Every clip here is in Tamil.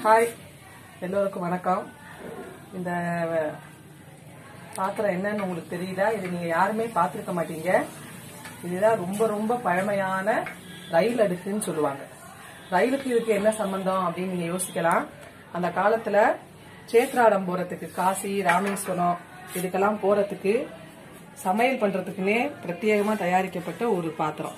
ஹாய் எல்லோருக்கும் வணக்கம் இந்த பாத்திரம் என்னன்னு உங்களுக்கு தெரியுதா இது நீங்க யாருமே பார்த்திருக்க மாட்டீங்க இதுதான் ரொம்ப ரொம்ப பழமையான ரயில் அடுக்குன்னு சொல்லுவாங்க ரயிலுக்கு இதுக்கு என்ன சம்பந்தம் அப்படின்னு நீங்க யோசிக்கலாம் அந்த காலத்துல சேத்ராடம் போறதுக்கு காசி ராமேஸ்வரம் இதுக்கெல்லாம் போறதுக்கு சமையல் பண்றதுக்குன்னே பிரத்யேகமா தயாரிக்கப்பட்ட ஒரு பாத்திரம்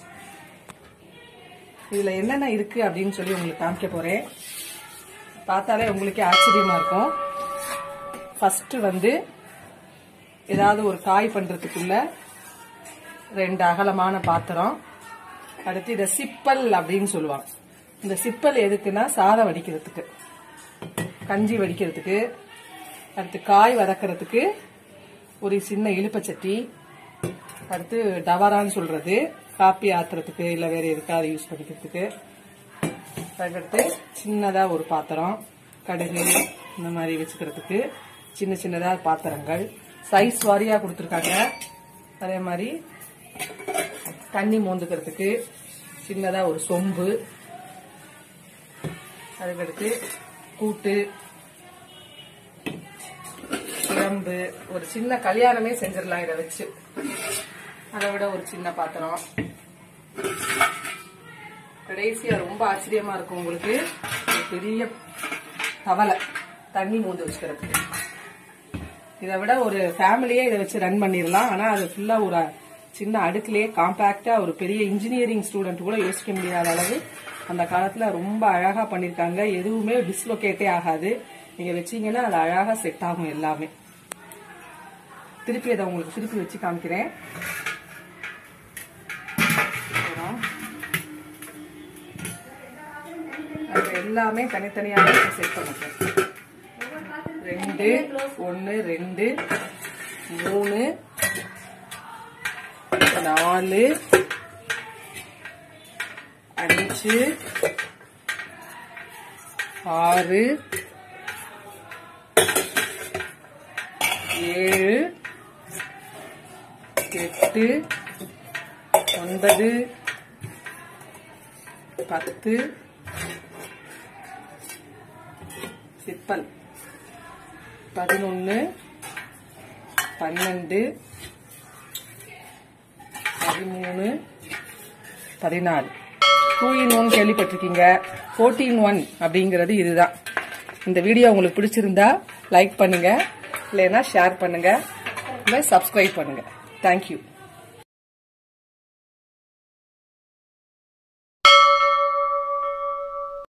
இதுல என்னென்ன இருக்கு அப்படின்னு சொல்லி உங்களுக்கு காமிக்க போறேன் பார்த்தாலே உங்களுக்கே ஆச்சரியமா இருக்கும் ஃபர்ஸ்ட் வந்து ஏதாவது ஒரு காய் பண்றதுக்குள்ள ரெண்டு அகலமான பாத்திரம் அடுத்து இதை சிப்பல் அப்படின்னு சொல்லுவாங்க இந்த சிப்பல் எதுக்குன்னா சாதம் வடிக்கிறதுக்கு கஞ்சி வடிக்கிறதுக்கு அடுத்து காய் வதக்கிறதுக்கு ஒரு சின்ன இழுப்பச்சட்டி அடுத்து டவரான்னு சொல்றது காப்பி ஆத்துறதுக்கு இல்ல வேற எதுக்காவது யூஸ் பண்ணிக்கிறதுக்கு அதுக்கடுத்து சின்னதா ஒரு பாத்திரம் கடுகு இந்த மாதிரி வச்சுக்கிறதுக்கு சின்ன சின்னதா பாத்திரங்கள் சைஸ் வாரியா கொடுத்துருக்காங்க அதே மாதிரி தண்ணி மோந்துக்கிறதுக்கு சின்னதா ஒரு சொம்பு அதுக்கடுத்து கூட்டு குழம்பு ஒரு சின்ன கல்யாணமே செஞ்சிடலாம் இதை வச்சு அதை விட ஒரு சின்ன பாத்திரம் கடைசியா ரொம்ப ஆச்சரியமா இருக்கும் உங்களுக்கு ஒரு பெரிய தவளை தண்ணி மூந்து வச்சுக்கிறதுக்கு இதை விட ஒரு ஃபேமிலியே இதை வச்சு ரன் பண்ணிடலாம் ஆனா அது ஃபுல்லா ஒரு சின்ன அடுக்குலயே காம்பாக்டா ஒரு பெரிய இன்ஜினியரிங் ஸ்டூடெண்ட் கூட யோசிக்க முடியாத அளவு அந்த காலத்துல ரொம்ப அழகா பண்ணிருக்காங்க எதுவுமே டிஸ்லோகேட்டே ஆகாது நீங்க வச்சீங்கன்னா அது அழகா செட் ஆகும் எல்லாமே திருப்பி அதை உங்களுக்கு திருப்பி வச்சு காமிக்கிறேன் அப்புறம் அது எல்லாமே தனித்தனியாக செட் பண்ணிட்டேன் ரெண்டு ஒன்று ரெண்டு மூணு நாலு அஞ்சு ஆறு ஏழு எட்டு ஒன்பது பத்து சிப்பல் பதினொன்று பன்னெண்டு பதிமூணு பதினாலு டூ இன் ஒன் கேள்விப்பட்டிருக்கீங்க ஃபோர்டீன் ஒன் அப்படிங்கிறது இதுதான் இந்த வீடியோ உங்களுக்கு பிடிச்சிருந்தா லைக் பண்ணுங்க இல்லைன்னா ஷேர் பண்ணுங்க இல்லை சப்ஸ்கிரைப் பண்ணுங்க தேங்க்யூ